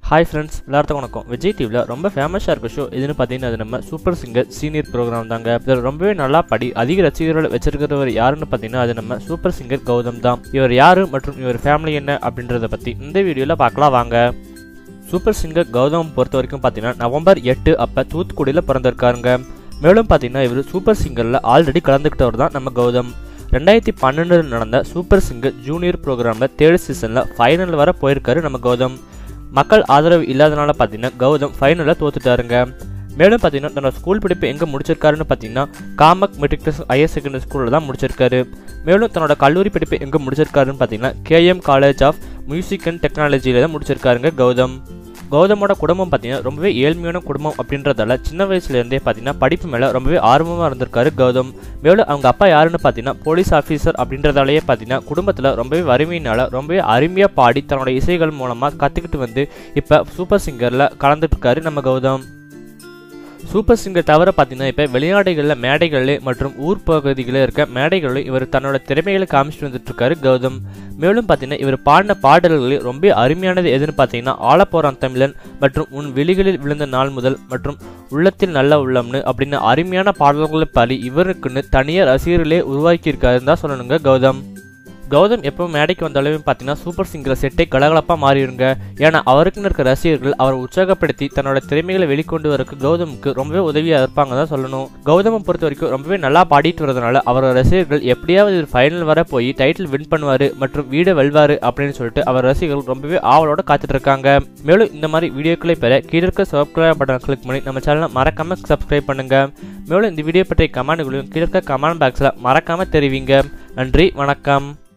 hi friends எல்லாத்துக்கும் வணக்கம் விஜய் டிவியில் ரொம்ப ஃபேமஸாக இருக்க ஷோ இதுன்னு பார்த்தீங்கன்னா அது நம்ம சூப்பர் சிங்கர் சீனியர் ப்ரோக்ராம் தாங்க இதில் ரொம்பவே நல்லா படி அதிக ரசிகர்களை வச்சிருக்கிறவர் யாருன்னு பார்த்தீங்கன்னா அது நம்ம சூப்பர் சிங்கர் கௌதம் தான் இவர் யாரு மற்றும் இவர் ஃபேமிலி என்ன அப்படின்றத பற்றி இந்த வீடியோவில் பார்க்கலாம் வாங்க சூப்பர் சிங்கர் கௌதம் பொறுத்த வரைக்கும் பார்த்தீங்கன்னா நவம்பர் எட்டு அப்போ தூத்துக்குடியில் பிறந்திருக்காருங்க மேலும் பார்த்தீங்கன்னா இவர் சூப்பர் சிங்கரில் ஆல்ரெடி கலந்துக்கிட்டவர் தான் நம்ம கௌதம் ரெண்டாயிரத்தி பன்னெண்டில் நடந்த சூப்பர் சிங்கர் ஜூனியர் ப்ரோக்ராமில் தேர்ட் சீசனில் ஃபைனல் வர போயிருக்காரு நம்ம கௌதம் மக்கள் ஆதரவு இல்லாதனால பார்த்தீங்கன்னா கௌதம் ஃபைனலில் தோத்துட்டாருங்க மேலும் பார்த்தீங்கன்னா தன்னோட ஸ்கூல் படிப்பு எங்கே முடிச்சிருக்காருன்னு பார்த்தீங்கன்னா காமக் மெட்ரிக்டஸ் ஹையர் செகண்டரி ஸ்கூலில் தான் முடிச்சிருக்காரு மேலும் தன்னோட கல்லூரி படிப்பு எங்கே முடிச்சிருக்காருன்னு பார்த்தீங்கன்னா KM college of music and டெக்னாலஜியில் தான் முடிச்சிருக்காருங்க கௌதம் கௌதமோட குடும்பம் பார்த்தீங்கன்னா ரொம்பவே ஏழ்மையான குடும்பம் அப்படின்றதால சின்ன வயசுலேருந்தே பார்த்தீங்கன்னா படிப்பு மேலே ரொம்பவே ஆர்வமாக இருந்திருக்காரு கௌதம் மேலும் அவங்க அப்பா யாருன்னு பார்த்தீங்கன்னா போலீஸ் ஆஃபீஸர் அப்படின்றதாலேயே பார்த்தீங்கன்னா குடும்பத்தில் ரொம்பவே வறுமையினால ரொம்பவே அருமையாக பாடி தன்னோட இசைகள் மூலமாக கற்றுக்கிட்டு வந்து இப்போ சூப்பர் சிங்கரில் கலந்துட்டு இருக்காரு நம்ம கௌதம் சூப்பர் சிங்கர் தவிர பார்த்தீங்கன்னா இப்போ வெளிநாடுகளில் மேடைகளில் மற்றும் ஊர் பகுதிகளில் இருக்க மேடைகளில் இவர் தன்னோட திறமைகளை காமிச்சிட்டு வந்துட்டு இருக்காரு கௌதம் மேலும் பார்த்தீங்கன்னா இவர் பாடின பாடல்களில் ரொம்ப அருமையானது எதுன்னு பார்த்தீங்கன்னா ஆலப்போறான் தமிழன் மற்றும் உன் விழிகளில் விழுந்த நாள் முதல் மற்றும் உள்ளத்தில் நல்ல உள்ளம்னு அப்படின்னு அருமையான பாடல்களை பாடி இவருக்குன்னு தனியார் ரசிகர்களே உருவாக்கியிருக்காருன்னு தான் சொல்லணுங்க கௌதம் கௌதம் எப்போ மேடைக்கு வந்தாலுமே பார்த்தீங்கன்னா சூப்பர் சிங்கர் செட்டை கலகலப்பாக மாறிடுங்க ஏன்னா அவருக்குன்னு இருக்க ரசிகர்கள் அவரை உற்சாகப்படுத்தி தன்னோட திறமைகளை வெளிக்கொண்டு வரக்கு கௌதமுக்கு ரொம்பவே உதவியாக இருப்பாங்க தான் சொல்லணும் கௌதமை பொறுத்த வரைக்கும் ரொம்பவே நல்லா பாடிட்டு வரதுனால அவரோட ரசிகர்கள் எப்படியாவது ஃபைனல் வர போய் டைட்டில் வின் பண்ணுவார் மற்றும் வீடை வெல்வார் அப்படின்னு சொல்லிட்டு அவர் ரசிகர்கள் ரொம்பவே ஆவலோட காத்துட்டு இருக்காங்க மேலும் இந்த மாதிரி வீடியோக்களை பெற கீழே இருக்க சப்ஸ்கிரைப் பட்டன் கிளிக் பண்ணி நம்ம சேனலை மறக்காம சப்ஸ்கிரைப் பண்ணுங்க மேலும் இந்த வீடியோ பற்றிய கமெண்ட்களையும் கீழே இருக்க கமெண்ட் பாக்ஸில் மறக்காம தெரிவிங்க நன்றி வணக்கம்